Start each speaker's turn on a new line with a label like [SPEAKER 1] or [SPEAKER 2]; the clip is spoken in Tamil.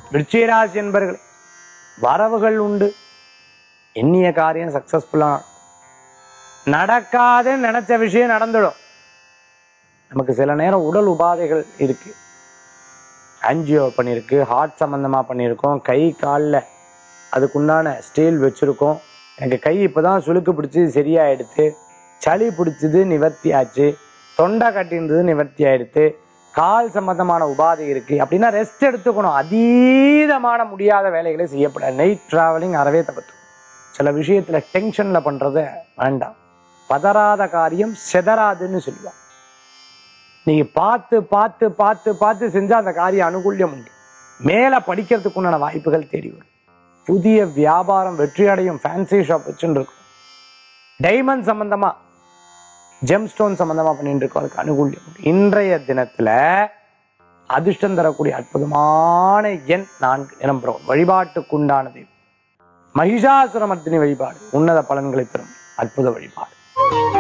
[SPEAKER 1] விருச்சிகராசி என்பர்களே வரவுகள் உண்டு எண்ணிய காரியம் சக்சஸ்ஃபுல்லா நடக்காதுன்னு நினைச்ச விஷயம் நடந்துடும் நமக்கு சில நேரம் உடல் உபாதைகள் இருக்கு ஆன்ஜியோ பண்ணியிருக்கு ஹார்ட் சம்பந்தமா பண்ணியிருக்கோம் கை காலில் அதுக்குண்டான ஸ்டீல் வச்சிருக்கோம் எனக்கு கை இப்பதான் சுளுக்கு பிடிச்சி சரியாயிடுத்து சளி பிடிச்சது நிவர்த்தி ஆச்சு தொண்டை கட்டின்றது நிவர்த்தி ஆயிடுத்து கால் சம்பந்தமான உபாதை இருக்கு அப்படின்னா ரெஸ்ட் எடுத்துக்கணும் அதீதமான முடியாத வேலைகளை செய்யப்படாது நைட் டிராவலிங் அறவே தவிர்த்து சில விஷயத்துல டென்ஷன்ல பண்றத வேண்டாம் பதறாத காரியம் செதறாதுன்னு சொல்லுவாங்க நீங்க பார்த்து பார்த்து பார்த்து பார்த்து செஞ்சா அந்த காரியம் அனுகூல்யம் உண்டு மேல படிக்கிறதுக்கு உண்டான வாய்ப்புகள் தேடி வரும் புதிய வியாபாரம் வெற்றி அடையும் ஃபேன்சி ஷாப் வச்சுட்டு இருக்கும் டைமண்ட் சம்பந்தமா ஜெம் ஸ்டோன் சம்பந்தமா பண்ணிட்டு இருக்கோம் அதுக்கு அனுகூல்யம் உண்டு இன்றைய தினத்துல அதிர்ஷ்டம் தரக்கூடிய அற்புதமான எண் நான்கு எனும் வழிபாட்டுக்குண்டானது மகிஷாசுரமர்த்தினி வழிபாடு உன்னத பலன்களை தரும் அற்புத வழிபாடு